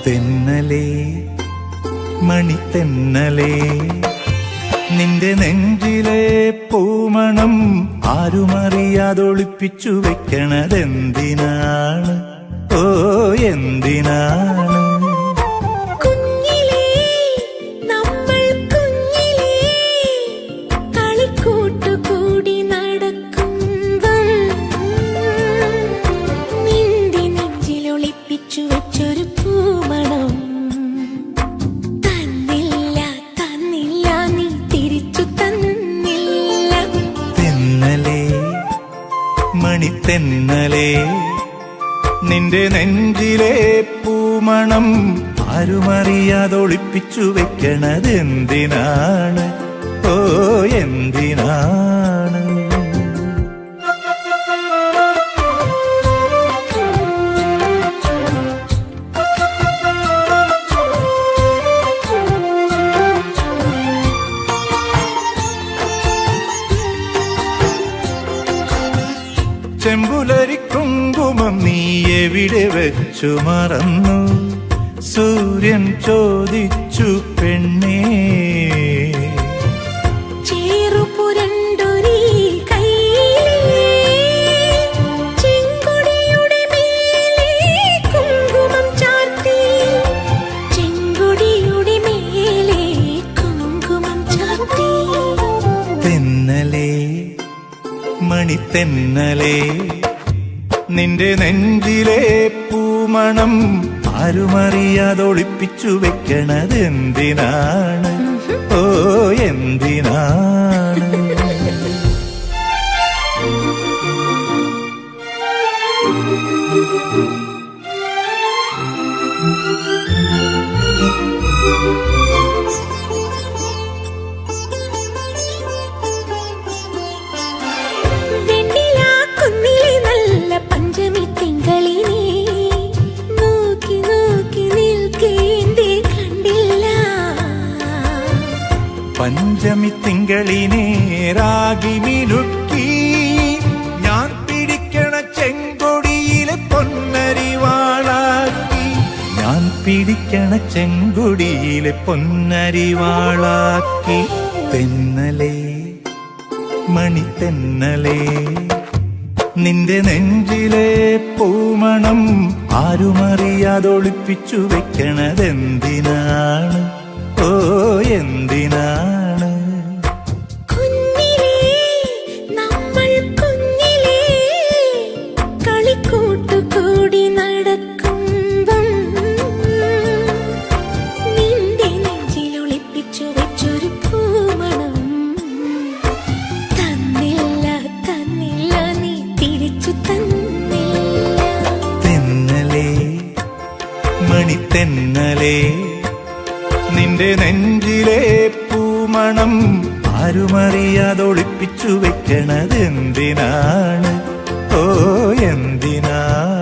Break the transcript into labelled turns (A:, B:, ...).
A: തെന്നലേ മണിത്തെന്നലേ നിന്റെ നെഞ്ചിലെ പൂമണം ആരുമറിയാതൊളിപ്പിച്ചു വെക്കണതെന്തിനാണ് ഓ എന്തിനാണ്
B: കുഞ്ഞിലേ നമ്മൾ കുഞ്ഞിലേ കളിക്കൂട്ടുകൂടി നടക്കുമ്പം നിന്റെ നെഞ്ചിലൊളിപ്പിച്ചു വെച്ചൊരു പൂമണം തന്നില്ല തന്നില്ല നീ തിരിച്ചു തന്നില്ല
A: തെന്നലേ മണിത്തെന്നലേ നിന്റെ നെഞ്ചിലെ പൂമണം ആരുമറിയാതൊളിപ്പിച്ചു വെക്കണതെന്തിനാണ് ഓ എന്തിനാണ് ചെമ്പുലരി കുങ്കുമം നീ എവിടെ വെച്ചു മറന്നു സൂര്യൻ ചോദിച്ചു പെണ്ണേ
B: ചേറുപുരണ്ടൊരീ കൈയിലേ ചെങ്കൊടിയുടെ മേലേ കുങ്കുമം ചാർത്തി ചെങ്കൊടിയുടെ മേലേ കുങ്കുമം ചാർത്തി
A: തെന്നലേ മണിത്തെന്നലേ നിന്റെ നെഞ്ചിലെ പൂമണം ആരുമറിയാതൊളിപ്പിച്ചു വെക്കണത് എന്തിനാണ് ഓ എന്തിനാണ്
B: വെണ്ണിലാക്കുന്നിലെ നല്ല പഞ്ചമി തിങ്കളിനെ നോക്കി നോക്കി നിൽക്കേണ്ടേ കണ്ടില്ല
A: പഞ്ചമി തിങ്കളിനെ രാഗി മിനുക്കി ഞാൻ പിടിക്കണ ചെങ്കൊടിയിലെ പൊന്നരിവാളാക്കി ഞാൻ പിടിക്കണ ചെങ്കൊടിയിലെ പൊന്നരിവാളാക്കി തെന്നലേ മണിത്തെന്നലേ നിന്റെ നെഞ്ചിലെ പൂമണം ആരുമറിയാതൊളിപ്പിച്ചു വെക്കണതെന്തിനാണ് ഓ എന്തിനാണ്
B: കുഞ്ഞിലേ നമ്മൾ കുഞ്ഞിലേ കളിക്കൂട്ടുകൂടി നടക്കുമ്പം നിന്റെ നെഞ്ചിലൊളിപ്പിച്ചു വെച്ചൊരു പൂമണം തന്നില്ല തന്നില്ല നീ തിരിച്ചു തന്നില്ല
A: തെന്നലേ മണിത്തെന്നലേ നിന്റെ നെഞ്ചിലെ പൂമണം ആരുമറിയാതൊളിപ്പിച്ചു വെക്കണത് എന്തിനാണ് ഓ എന്തിനാണ്